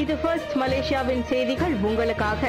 இது ஃபர்ஸ்ட் மலேசியாவின் செய்திகள் உங்களுக்காக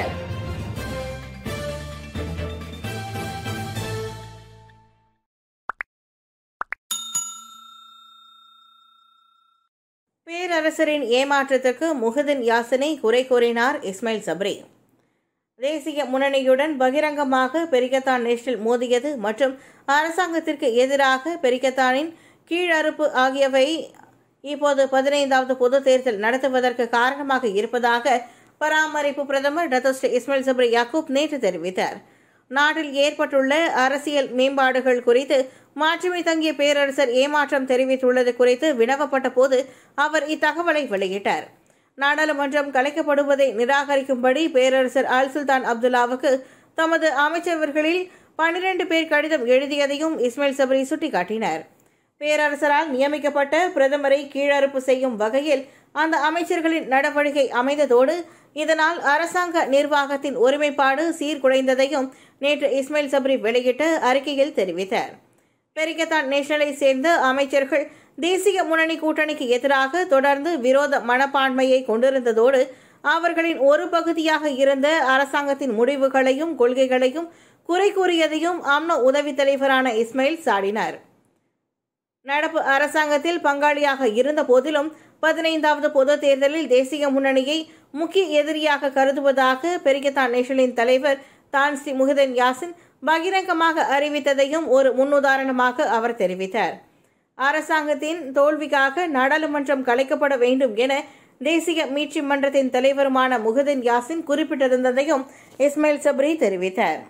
பேரரசரின் ஏமாற்றத்துக்கு முகதின் யாசினை குறை கூறினார் இஸ்மாயில் சப்ரி தேசிய முன்னணியுடன் பகிரங்கமாக பெரிகத்தான் நேஷனல் மோதியது மற்றும் அரசாங்கத்திற்கு எதிராக பெரிகத்தானின் கீழறுப்பு ஆகியவை இப்போது பதினைந்தாவது பொது தேர்தல் நடத்துவதற்கு காரணமாக இருப்பதாக பராமரிப்பு பிரதமர் டத்தோஸ்ரீ இஸ்மாயில் சப்ரி யாக்கூப் நேற்று தெரிவித்தார் நாட்டில் ஏற்பட்டுள்ள அரசியல் மேம்பாடுகள் குறித்து மாற்றுமை தங்கிய பேரரசர் ஏமாற்றம் தெரிவித்துள்ளது குறித்து வினவப்பட்ட போது அவர் இத்தகவலை வெளியிட்டார் நாடாளுமன்றம் கலைக்கப்படுவதை நிராகரிக்கும்படி பேரரசர் அல் சுல்தான் அப்துல்லாவுக்கு தமது அமைச்சரவர்களில் பன்னிரண்டு பேர் கடிதம் எழுதியதையும் இஸ்மாயில் சபரி சுட்டிக்காட்டினார் பேரரசரால் நியமிக்கப்பட்ட பிரதமரை கீழறுப்பு செய்யும் வகையில் அந்த அமைச்சர்களின் நடவடிக்கை அமைந்ததோடு இதனால் அரசாங்க நிர்வாகத்தின் ஒருமைப்பாடு சீர்குலைந்ததையும் நேற்று இஸ்மாயில் சப்ரி வெளியிட்ட அறிக்கையில் தெரிவித்தார் பெரிகத்தான் நேஷனலை சேர்ந்த அமைச்சர்கள் தேசிய முன்னணி கூட்டணிக்கு எதிராக தொடர்ந்து விரோத மனப்பான்மையை கொண்டிருந்ததோடு அவர்களின் ஒரு பகுதியாக இருந்த அரசாங்கத்தின் முடிவுகளையும் கொள்கைகளையும் குறை கூறியதையும் அம்னோ உதவித் தலைவரான இஸ்மாயில் சாடினார் நடப்பு அரசாங்கத்தில் பங்காளியாக இருந்த போதிலும் பதினைந்தாவது பொது தேர்தலில் தேசிய முன்னணியை முக்கிய எதிரியாக கருதுவதாக பெரிகத்தான் நேஷனலின் தலைவர் தான்சி முஹிதன் யாசின் பகிரங்கமாக அறிவித்ததையும் ஒரு முன்னுதாரணமாக அவர் தெரிவித்தார் அரசாங்கத்தின் தோல்விக்காக நாடாளுமன்றம் கலைக்கப்பட வேண்டும் என தேசிய மீட்சி மன்றத்தின் தலைவருமான முஹிதன் யாசின் குறிப்பிட்டிருந்ததையும் இஸ்மாயில் சப்ரி தெரிவித்தார்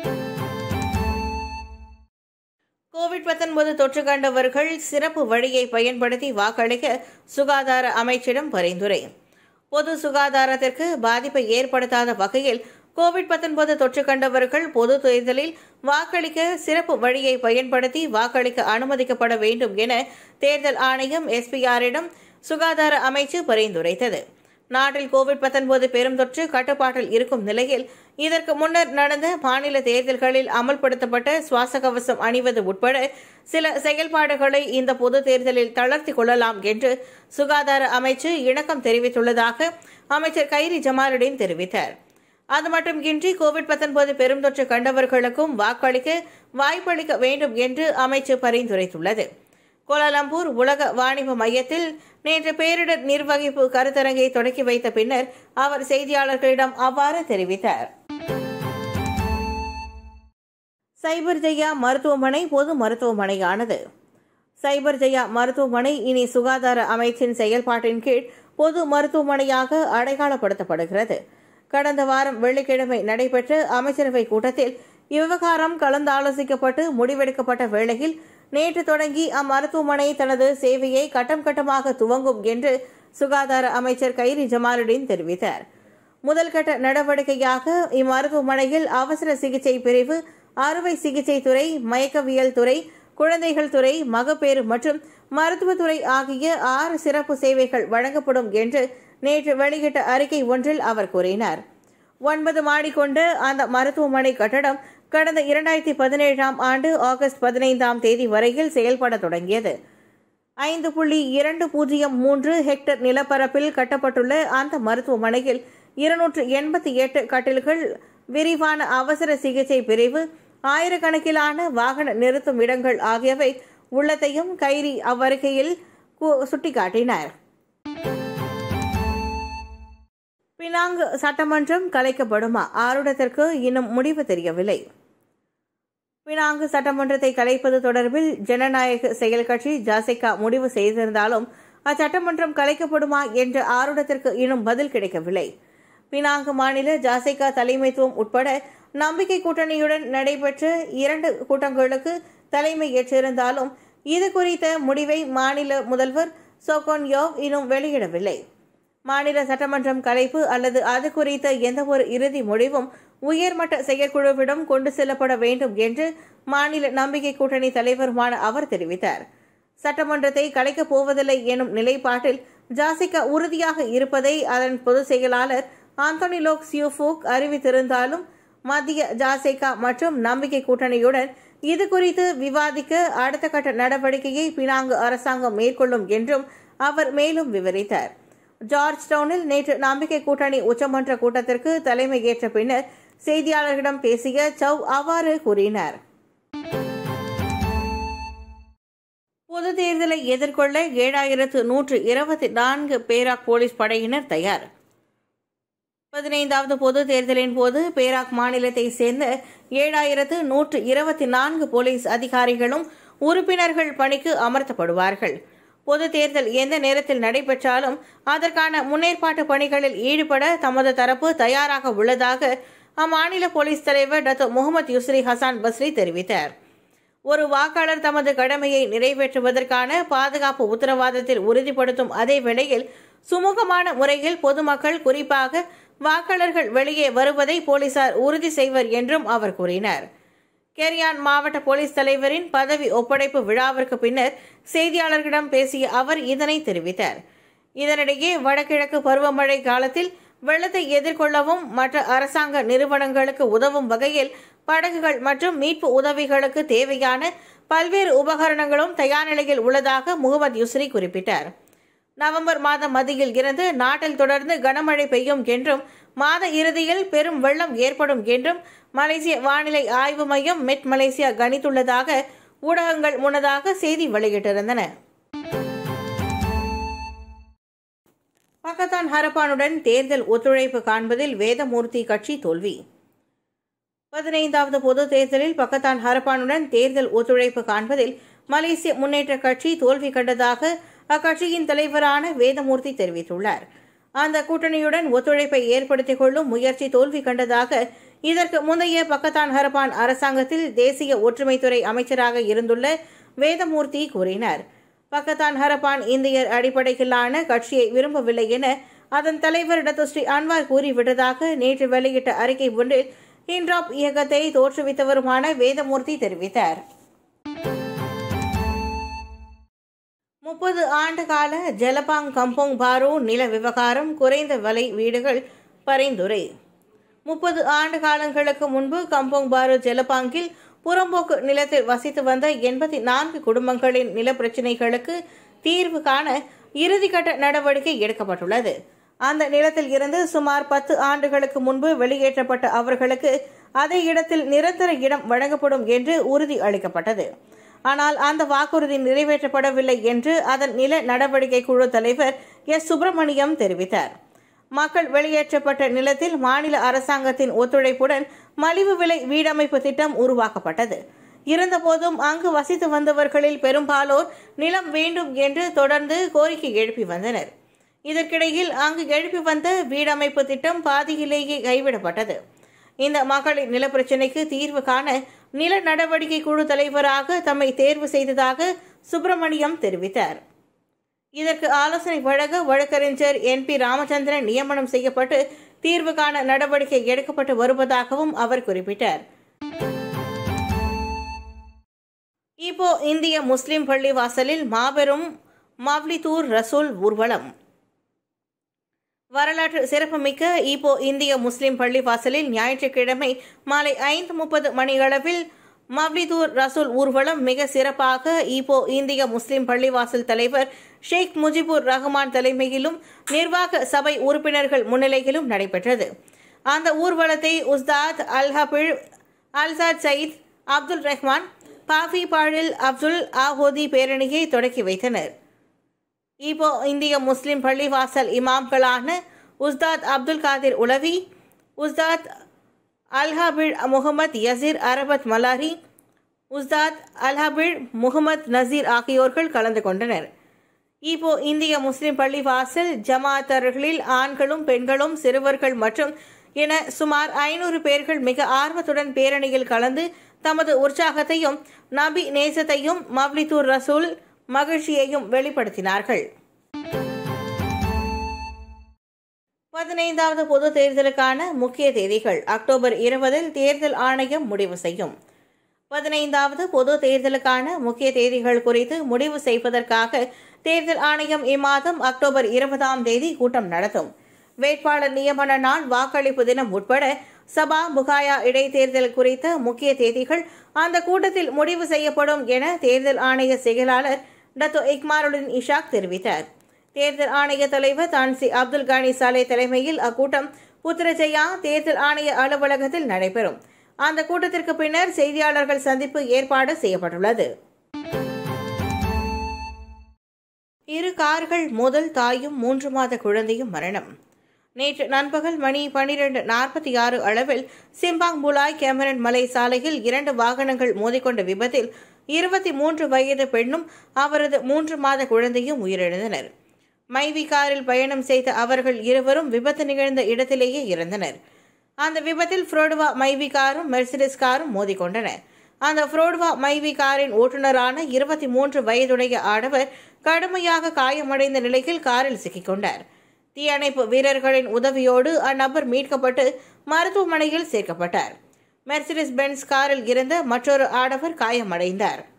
கோவிட் பத்தொன்பது தொற்று கண்டவர்கள் சிறப்பு வழியை பயன்படுத்தி வாக்களிக்க சுகாதார அமைச்சிடம் பரிந்துரை பொது சுகாதாரத்திற்கு பாதிப்பை ஏற்படுத்தாத வகையில் கோவிட் பத்தொன்பது தொற்று கண்டவர்கள் பொது தேர்தலில் வாக்களிக்க சிறப்பு வழியை பயன்படுத்தி வாக்களிக்க அனுமதிக்கப்பட வேண்டும் என தேர்தல் ஆணையம் எஸ்பிஆரிடம் சுகாதார அமைச்சு பரிந்துரைத்தது நாட்டில் கோவிட் பத்தொன்பது பெரும் தொற்று கட்டுப்பாட்டில் இருக்கும் நிலையில் இதற்கு முன்னர் நடந்த மாநில தேர்தல்களில் அமல்படுத்தப்பட்ட சுவாச கவசம் அணிவது உட்பட சில செயல்பாடுகளை இந்த பொது தேர்தலில் தளர்த்தி கொள்ளலாம் என்று சுகாதார அமைச்சு இணக்கம் தெரிவித்துள்ளதாக அமைச்சர் கைரி ஜமாலுடன் தெரிவித்தார் அது மட்டுமின்றி கோவிட் பத்தொன்பது பெருந்தொற்று கண்டவர்களுக்கும் வாக்களிக்க வாய்ப்பளிக்க வேண்டும் என்று அமைச்சு பரிந்துரைத்துள்ளது கோலாலம்பூர் உலக வாணிப மையத்தில் நேற்று பேரிடர் நிர்வகிப்பு கருத்தரங்கை தொடக்கி வைத்த பின்னர் அவர் செய்தியாளர்களிடம் அவ்வாறு தெரிவித்தார் சைபர் ஜெயா மருத்துவமனை பொது மருத்துவமனையானது சைபர் ஜெயா மருத்துவமனை இனி சுகாதார அமைச்சின் செயல்பாட்டின் கீழ் பொது மருத்துவமனையாக அடையாளப்படுத்தப்படுகிறது கடந்த வாரம் வெள்ளிக்கிழமை நடைபெற்ற அமைச்சரவை கூட்டத்தில் இவ்விவகாரம் கலந்தாலோசிக்கப்பட்டு முடிவெடுக்கப்பட்ட வேளையில் நேற்று தொடங்கி அம்மருத்துவமனை தனது சேவையை கட்டம் கட்டமாக துவங்கும் என்று சுகாதார அமைச்சர் கைரி ஜமாலுடன் தெரிவித்தார் முதல் கட்ட நடவடிக்கையாக இம்மருத்துவமனையில் அவசர சிகிச்சை பிரிவு அறுவை சிகிச்சை துறை மயக்கவியல் துறை குழந்தைகள் துறை மகப்பேறு மற்றும் மருத்துவத்துறை ஆகிய ஆறு சிறப்பு சேவைகள் வழங்கப்படும் என்று நேற்று வெளியிட்ட அறிக்கை ஒன்றில் அவர் கூறினார் ஒன்பது மாடி கொண்ட அந்த மருத்துவமனை கட்டடம் கடந்த இரண்டாயிரத்தி பதினேழாம் ஆண்டு ஆகஸ்ட் பதினைந்தாம் தேதி வரையில் செயல்பட தொடங்கியது ஐந்து புள்ளி இரண்டு பூஜ்ஜியம் மூன்று ஹெக்டர் நிலப்பரப்பில் கட்டப்பட்டுள்ள அந்த மருத்துவமனையில் இருநூற்று எண்பத்தி எட்டு கட்டில்கள் விரிவான அவசர சிகிச்சை பிரிவு ஆயிரக்கணக்கிலான வாகன நிறுத்தும் இடங்கள் ஆகியவை உள்ளதையும் கைரி அவ்வறிக்கையில் சுட்டிக்காட்டினார் பினாங்கு சட்டமன்றம் கலைக்கப்படுமா ஆருடத்திற்கு இன்னும் முடிவு தெரியவில்லை பினாங்கு சட்டமன்றத்தை கலைப்பது தொடர்பில் ஜனநாயக செயல் கட்சி ஜாசிகா முடிவு செய்திருந்தாலும் அச்சட்டமன்றம் கலைக்கப்படுமா என்ற ஆருடத்திற்கு இன்னும் பதில் கிடைக்கவில்லை பினாங்கு மாநில ஜாசிகா தலைமைத்துவம் உட்பட நம்பிக்கை கூட்டணியுடன் நடைபெற்ற இரண்டு கூட்டங்களுக்கு தலைமை ஏற்றிருந்தாலும் இது குறித்த முடிவை மாநில முதல்வர் சோகோன் யோவ் இன்னும் வெளியிடவில்லை மாநில சட்டமன்றம் கலைப்பு அல்லது அது குறித்த எந்தவொரு இறுதி முடிவும் உயர்மட்ட செயற்குழுவிடம் கொண்டு செல்லப்பட வேண்டும் என்று மாநில நம்பிக்கை கூட்டணி தலைவருமான அவர் தெரிவித்தார் சட்டமன்றத்தை கலைக்கப் போவதில்லை எனும் நிலைப்பாட்டில் ஜாசிகா உறுதியாக இருப்பதை அதன் பொதுச் செயலாளர் ஆந்தோனி லோக் சியூஃபூக் அறிவித்திருந்தாலும் மத்திய ஜாசேகா மற்றும் நம்பிக்கை கூட்டணியுடன் இது குறித்து விவாதிக்க அடுத்த கட்ட நடவடிக்கையை பினாங்கு அரசாங்கம் மேற்கொள்ளும் என்றும் அவர் மேலும் விவரித்தார் ஜார்ஜ் டவுனில் நேற்று நம்பிக்கை கூட்டணி உச்சமன்ற கூட்டத்திற்கு தலைமை ஏற்ற பின்னர் செய்தியாளர்களிடம் பேசிய சவ் அவ்வாறு கூறினார் பொது தேர்தலை எதிர்கொள்ள ஏழாயிரத்து நூற்று இருபத்தி நான்கு பேராக் போலீஸ் படையினர் தயார் பதினைந்தாவது பொது தேர்தலின் போது பேராக் மாநிலத்தை சேர்ந்த ஏழாயிரத்து நூற்று இருபத்தி நான்கு போலீஸ் அதிகாரிகளும் உறுப்பினர்கள் பணிக்கு அமர்த்தப்படுவார்கள் பொது தேர்தல் எந்த நேரத்தில் நடைபெற்றாலும் அதற்கான முன்னேற்பாட்டு பணிகளில் ஈடுபட தமது தரப்பு தயாராக உள்ளதாக அம்மாநில போலீஸ் தலைவர் doctor Mohamed Yusri Hassan Basri தெரிவித்தார் ஒரு வாக்காளர் தமது கடமையை நிறைவேற்றுவதற்கான பாதுகாப்பு உத்தரவாதத்தில் உறுதிப்படுத்தும் அதே வேளையில் சுமூகமான முறையில் பொதுமக்கள் குறிப்பாக வாக்காளர்கள் வெளியே வருவதை போலீசார் உறுதி செய்வர் என்றும் அவர் கூறினார் கேரியான் மாவட்ட போலீஸ் தலைவரின் பதவி ஒப்படைப்பு விழாவிற்கு பின்னர் செய்தியாளர்களிடம் பேசிய அவர் இதனை தெரிவித்தார் இதனிடையே வடகிழக்கு பருவமழை காலத்தில் வெள்ளத்தை எதிர்கொள்ளவும் மற்ற அரசாங்க நிறுவனங்களுக்கு உதவும் வகையில் படகுகள் மற்றும் மீட்பு உதவிகளுக்கு தேவையான பல்வேறு உபகரணங்களும் தயார் நிலையில் உள்ளதாக முகமது யுஸ்ரி குறிப்பிட்டார் நவம்பர் மாத மத்தியில் இருந்து நாட்டில் தொடர்ந்து கனமழை பெய்யும் என்றும் மாத இறுதியில் பெரும் வெள்ளம் ஏற்படும் என்றும் மலேசிய வானிலை ஆய்வு மையம் மெட் மலேசியா கணித்துள்ளதாக ஊடகங்கள் முன்னதாக செய்தி வெளியிட்டிருந்தன பக்கத்தான் ஹரப்பானுடன் தேர்தல் ஒத்துழைப்பு காண்பதில் வேதமூர்த்தி கட்சி தோல்வி பதினைந்தாவது பொது தேர்தலில் பக்கத்தான் ஹரப்பானுடன் தேர்தல் ஒத்துழைப்பு காண்பதில் மலேசிய முன்னேற்ற கட்சி தோல்வி கண்டதாக அக்கட்சியின் தலைவரான வேதமூர்த்தி தெரிவித்துள்ளார் அந்த கூட்டணியுடன் ஒத்துழைப்பை ஏற்படுத்திக் கொள்ளும் முயற்சி தோல்வி கண்டதாக இதற்கு முந்தைய பக்கத்தான் ஹரப்பான் அரசாங்கத்தில் தேசிய ஒற்றுமைத்துறை அமைச்சராக இருந்துள்ள வேதமூர்த்தி கூறினார் பக்கத்தான் ஹரப்பான் இந்தியர் அடிப்படையிலான கட்சியை விரும்பவில்லை என அதன் தலைவர் டாக்டர் ஸ்ரீ அன்வார் கூறிவிட்டதாக நேற்று வெளியிட்ட அறிக்கை ஒன்றில் இன்ட்ராப் இயக்கத்தை தோற்றுவித்தவருமான வேதமூர்த்தி தெரிவித்தார் முப்பது ஆண்டு கால ஜலபாங் கம்போங் பாரோ நில விவகாரம் குறைந்த விலை வீடுகள் பரிந்துரை முப்பது ஆண்டு காலங்களுக்கு முன்பு கம்போங் பாரு ஜலபாங்கில் புறம்போக்கு நிலத்தில் வசித்து வந்த எண்பத்தி நான்கு குடும்பங்களின் நில பிரச்சினைகளுக்கு தீர்வு காண இறுதிக்கட்ட நடவடிக்கை எடுக்கப்பட்டுள்ளது அந்த நிலத்தில் இருந்து சுமார் பத்து ஆண்டுகளுக்கு முன்பு வெளியேற்றப்பட்ட அவர்களுக்கு அதே இடத்தில் நிரந்தர இடம் வழங்கப்படும் என்று உறுதி அளிக்கப்பட்டது ஆனால் அந்த வாக்குறுதி நிறைவேற்றப்படவில்லை என்று அதன் நில நடவடிக்கை குழு தலைவர் எஸ் சுப்பிரமணியம் தெரிவித்தார் மக்கள் வெளியேற்றப்பட்ட நிலத்தில் மாநில அரசாங்கத்தின் ஒத்துழைப்புடன் மலிவு விலை வீடமைப்பு திட்டம் உருவாக்கப்பட்டது இருந்தபோதும் அங்கு வசித்து வந்தவர்களில் பெரும்பாலோர் நிலம் வேண்டும் என்று தொடர்ந்து கோரிக்கை எழுப்பி வந்தனர் இதற்கிடையில் அங்கு எழுப்பி வந்த வீடமைப்பு திட்டம் பாதியிலேயே கைவிடப்பட்டது இந்த மக்களின் நில பிரச்சினைக்கு தீர்வு காண நில நடவடிக்கை குழு தலைவராக தம்மை தேர்வு செய்ததாக சுப்பிரமணியம் தெரிவித்தார் இதற்கு ஆலோசனை வழங்க வழக்கறிஞர் என் பி ராமச்சந்திரன் நியமனம் செய்யப்பட்டு தீர்வு காண நடவடிக்கை எடுக்கப்பட்டு வருவதாகவும் அவர் குறிப்பிட்டார் இப்போ இந்திய முஸ்லிம் பள்ளி வாசலில் மாபெரும் மவ்லிதூர் ரசூல் ஊர்வலம் வரலாற்று சிறப்புமிக்க இப்போ இந்திய முஸ்லிம் பள்ளி வாசலில் ஞாயிற்றுக்கிழமை மாலை ஐந்து முப்பது மணியளவில் மவ்லிதூர் ரசூல் ஊர்வலம் மிக சிறப்பாக இப்போ இந்திய முஸ்லிம் பள்ளிவாசல் தலைவர் ஷேக் முஜிபுர் ரஹ்மான் தலைமையிலும் நிர்வாக சபை உறுப்பினர்கள் முன்னிலையிலும் நடைபெற்றது அந்த ஊர்வலத்தை உஸ்தாத் அல்ஹபிள் அல்சாத் சயீத் அப்துல் ரஹ்மான் பாஃபி பாழில் அப்துல் ஆஹோதி பேரணியை தொடக்கி வைத்தனர் இப்போ இந்திய முஸ்லிம் பள்ளிவாசல் இமாம்களான உஸ்தாத் அப்துல் காதிர் உலவி உஸ்தாத் அல்ஹாபிள் முகமது யசீர் அரபத் மலாரி உஸ்தாத் அல்ஹாபிள் முகமது நசீர் ஆகியோர்கள் கலந்து கொண்டனர் இப்போ இந்திய முஸ்லிம் பள்ளிவாசல் ஜமாத்தர்களில் ஆண்களும் பெண்களும் சிறுவர்கள் மற்றும் என சுமார் ஐநூறு பேர்கள் மிக ஆர்வத்துடன் பேரணியில் கலந்து தமது உற்சாகத்தையும் நபி நேசத்தையும் மவ்லிதூர் ரசூல் மகிழ்ச்சியையும் வெளிப்படுத்தினார்கள் பதினைந்தாவது பொது தேர்தலுக்கான முக்கிய தேதிகள் அக்டோபர் இருபதில் தேர்தல் ஆணையம் முடிவு செய்யும் பதினைந்தாவது பொது தேர்தலுக்கான முக்கிய தேதிகள் குறித்து முடிவு செய்வதற்காக தேர்தல் ஆணையம் இம்மாதம் அக்டோபர் இருபதாம் தேதி கூட்டம் நடத்தும் வேட்பாளர் நியமன நாள் வாக்களிப்பு தினம் உட்பட சபா புகாயா இடைத்தேர்தல் குறித்த முக்கிய தேதிகள் அந்த கூட்டத்தில் முடிவு செய்யப்படும் என தேர்தல் ஆணைய செயலாளர் டத்தோ இக்மாருடன் இஷாக் தெரிவித்தார் தேர்தல் ஆணைய தலைவர் தான்சி அப்துல் கானி சாலே தலைமையில் அக்கூட்டம் புத்திரஜயா தேர்தல் ஆணைய அலுவலகத்தில் நடைபெறும் அந்த கூட்டத்திற்கு பின்னர் செய்தியாளர்கள் சந்திப்பு ஏற்பாடு செய்யப்பட்டுள்ளது இரு கார்கள் மோதல் தாயும் மூன்று மாத குழந்தையும் மரணம் நேற்று நண்பகல் மணி பனிரெண்டு நாற்பத்தி ஆறு அளவில் சிம்பாங் புலாய் கேமரன் மலை சாலையில் இரண்டு வாகனங்கள் மோதிக்கொண்ட விபத்தில் இருபத்தி மூன்று வயது பெண்ணும் அவரது மூன்று மாத குழந்தையும் உயிரிழந்தனர் மைவி காரில் பயணம் செய்த அவர்கள் இருவரும் விபத்து நிகழ்ந்த இடத்திலேயே இறந்தனர் அந்த விபத்தில் ஃப்ரோடுவா மைவி காரும் மெர்சிடிஸ் காரும் மோதிக்கொண்டன அந்த ஃப்ரோடுவா மைவி காரின் ஓட்டுநரான இருபத்தி மூன்று வயதுடைய ஆடவர் கடுமையாக காயமடைந்த நிலையில் காரில் சிக்கிக்கொண்டார் தீயணைப்பு வீரர்களின் உதவியோடு அந்நபர் மீட்கப்பட்டு மருத்துவமனையில் சேர்க்கப்பட்டார் மெர்சிடிஸ் பென்ஸ் காரில் இருந்த மற்றொரு ஆடவர் காயமடைந்தார்